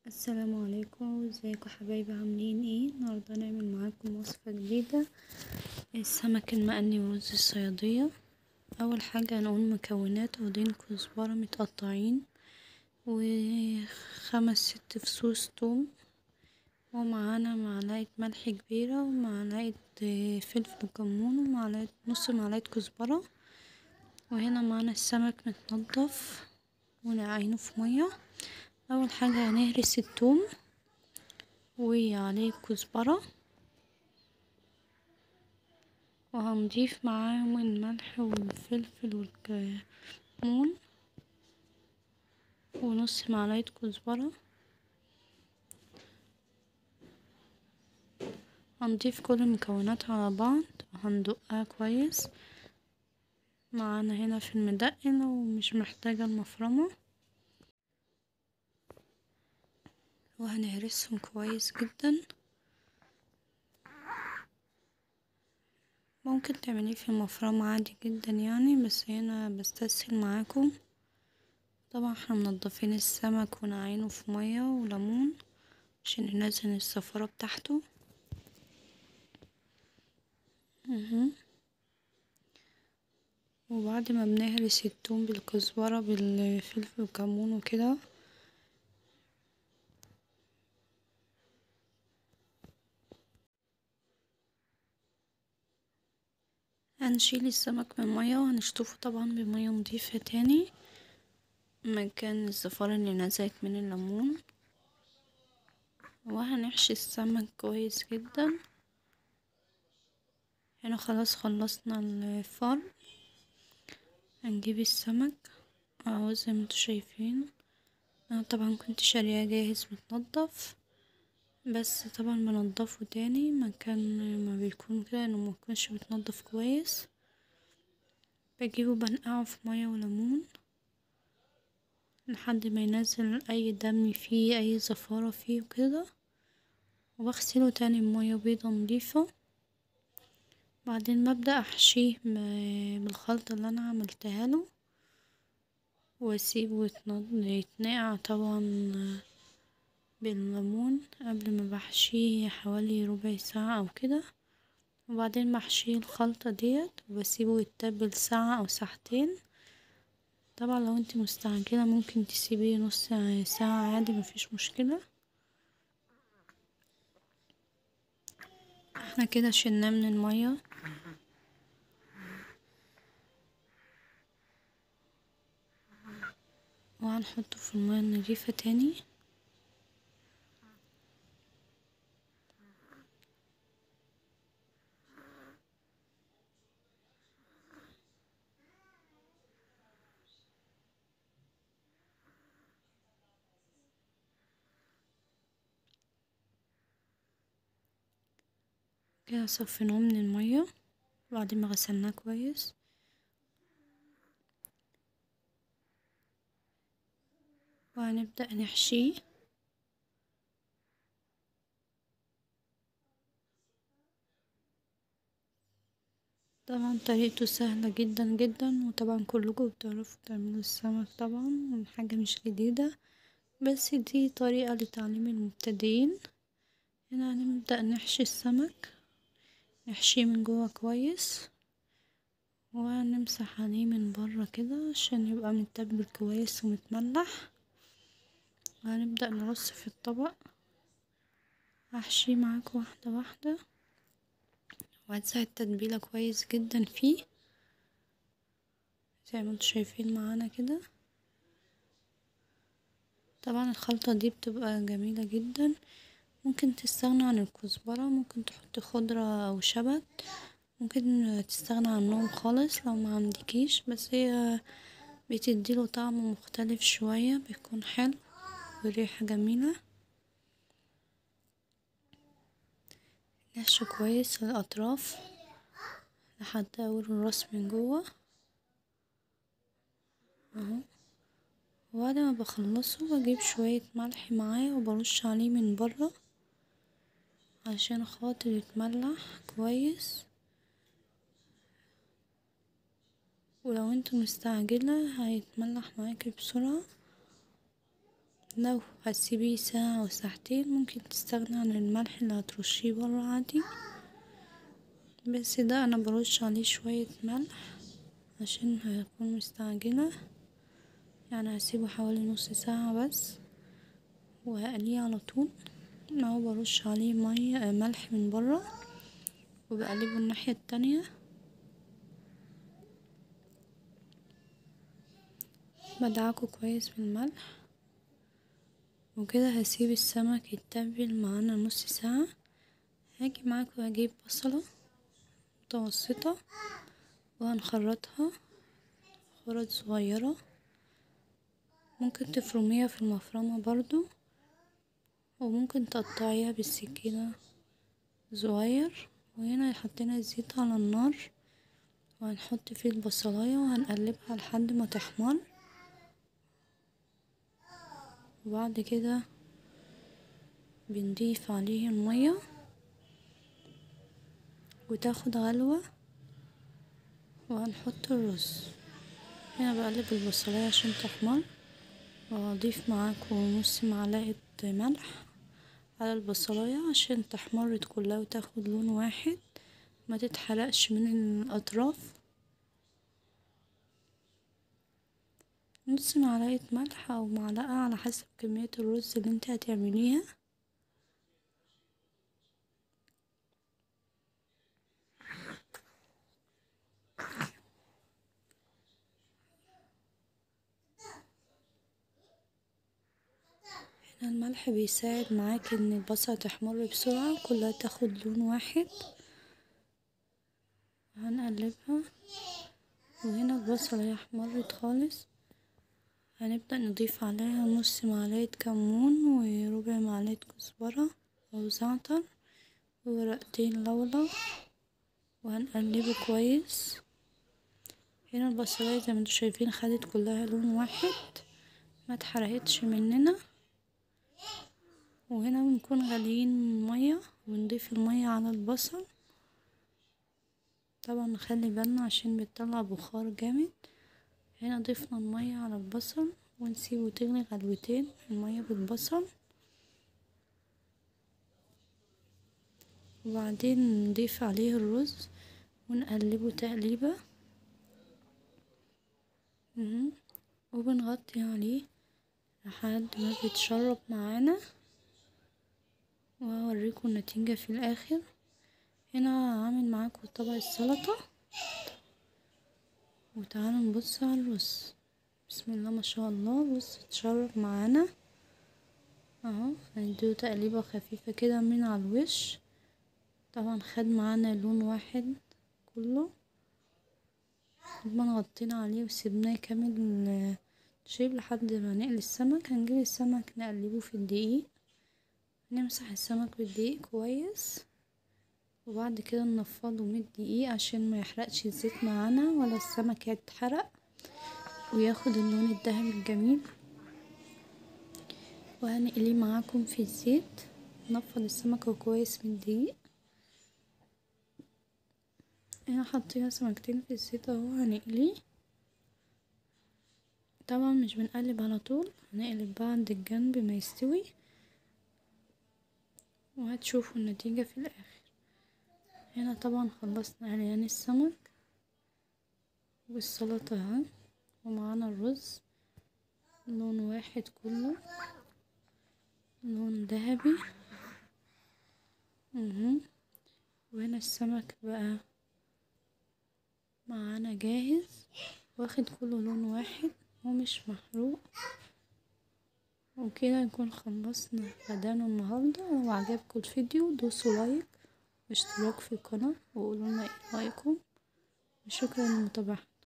السلام عليكم ازيكم حبايبي عاملين ايه النهارده هنعمل معاكم وصفة جديدة السمك المقلي ورز الصيادية اول حاجة هنقول مكونات عودين كزبرة متقطعين وخمس ست فصوص توم ومعانا معلقة ملح كبيرة ومعلقة فلفل كمون ومعلقة نص معلقة كزبرة وهنا معانا السمك متنضف ونقعينه في ميه اول حاجة هنهرس التوم وعليه كزبرة وهنضيف معاهم الملح والفلفل والكمون ونص معلقة كزبرة هنضيف كل المكونات على بعض وهندقها كويس معانا هنا في المدقن ومش محتاجة المفرمة وهنهرسهم كويس جدا ممكن تعمليه في المفرمة عادي جدا يعني بس هنا بستسهل معاكم طبعا احنا منضفين السمك ونقعينه في مية وليمون عشان ننزل الصفارة بتاعته وبعد ما بنهرس التوم بالكزبرة بالفلفل والكمون وكده هنشيل السمك من المية وهنشطفه طبعا بمية نضيفة تاني مكان الزفارة اللي نزلت من الليمون وهنحشي السمك كويس جدا هنا خلاص خلصنا الفرن هنجيب السمك اهو زي ما انتوا شايفين انا طبعا كنت شارياه جاهز متنضف بس طبعا بنضفه تاني مكان ما بيكون كده انه ميكونش متنضف كويس بجيبه بنقعه في مية وليمون لحد ما ينزل اي دم فيه اي زفارة فيه وكده وبغسله تاني بمية بيضة نضيفة بعدين ببدأ احشيه بالخلطة اللي انا عملتها له واسيبه يتنقع طبعا بالليمون قبل ما بحشيه حوالي ربع ساعة او كده وبعدين بحشيه الخلطة ديت وبسيبه يتبل ساعة او ساعتين طبعا لو انت مستعجلة ممكن تسيبيه نص ساعة عادي مفيش مشكلة احنا كده شلناه من المية وهنحطه في المية النضيفة تاني كده صفيناه من المية بعد ما غسلناه كويس وهنبدأ نحشيه طبعا طريقته سهلة جدا جدا وطبعا كلكم بتعرفوا تعملوا السمك طبعا حاجة مش جديدة بس دي طريقة لتعليم المبتدئين هنا هنبدأ نحشي السمك نحشيه من جوه كويس ونمسح عليه من بره كده عشان يبقى متبل كويس ومتملح وهنبدأ نرص في الطبق هحشيه معاكم واحدة واحدة وهتساعد التتبيلة كويس جدا فيه زي ما انتوا شايفين معانا كده طبعا الخلطة دي بتبقى جميلة جدا ممكن تستغنى عن الكزبرة ممكن تحطي خضرة او شبت ممكن تستغنى عنهم خالص لو ما عندكيش بس هي بتديله طعم مختلف شوية بيكون حلو وريحة جميلة نحشي كويس الأطراف لحد أول الراس من جوه اهو وبعد ما بخلصه بجيب شوية ملح معاه وبرش عليه من بره عشان خاطر يتملح كويس ولو انتوا مستعجلة هيتملح معاكي بسرعة لو هتسيبيه ساعة أو ساعتين ممكن تستغني عن الملح اللي هترشيه برا عادي بس ده أنا برش عليه شوية ملح عشان هكون مستعجلة يعني هسيبه حوالي نص ساعة بس وهقليه على طول اهو برش عليه مية ملح من برا وبقلبه الناحية التانية بدعكه كويس بالملح وكده هسيب السمك يتبل معانا نص ساعة هاجي معاكم واجيب بصلة متوسطة وهنخرطها خرط صغيرة ممكن تفرميها في المفرمة برضو وممكن تقطعيها بالسكينة صغير وهنا حطينا الزيت على النار وهنحط فيه البصلاية وهنقلبها لحد ما تحمر وبعد كده بنضيف عليه المية وتاخد غلوة وهنحط الرز هنا بقلب البصلاية عشان تحمر وهضيف معاكم نص معلقة ملح على البصلاية عشان تحمر كلها وتاخد لون واحد ما تتحرقش من الأطراف نص معلقة ملح أو معلقة على حسب كمية الرز اللي انت هتعمليها هنا الملح بيساعد معاك ان البصلة تحمر بسرعة كلها تاخد لون واحد هنقلبها وهنا البصلة هي احمرت خالص هنبدأ نضيف عليها نص معلقة كمون وربع معلقة كزبرة أو زعتر وورقتين لورا وهنقلبه كويس هنا البصلاية زي ما انتوا شايفين خدت كلها لون واحد ما اتحرقتش مننا وهنا بنكون غاليين مية ونضيف المية على البصل طبعا نخلي بالنا عشان بتطلع بخار جامد هنا ضفنا المية على البصل ونسيبه تغلي غلوتين المية بالبصل وبعدين نضيف عليه الرز ونقلبه تقليبة وبنغطي عليه لحد ما بيتشرب معانا وهوريكم النتيجة في الآخر هنا هعمل معاكم طبق السلطة وتعالوا نبص على الرز بسم الله ما شاء الله بص اتشرب معانا اهو هنديله تقليبة خفيفة كده من على الوش طبعا خد معانا لون واحد كله ما غطينا عليه وسيبناه يكمل شيب لحد ما نقلي السمك هنجيب السمك نقلبه في الدقيق نمسح السمك بالدقيق كويس وبعد كده ننفضه من الدقيق عشان ما يحرقش الزيت معانا ولا السمك يتحرق وياخد اللون الذهبي الجميل وهنقليه معاكم في الزيت نفض السمكة كويس من الدقيق هنا حطينا سمكتين في الزيت اهو هنقليه طبعا مش بنقلب على طول هنقلب بعد الجنب ما يستوي وهتشوفوا النتيجة في الآخر هنا طبعا خلصنا عريان السمك والسلطة اهي ومعانا الرز لون واحد كله لون ذهبي وهنا السمك بقى معانا جاهز واخد كله لون واحد ومش محروق وكده نكون خلصنا غدانا النهاردة لو عجبكم الفيديو دوسوا لايك واشتراك في القناة وقولولنا ايه رأيكم وشكرا لمتابعتكم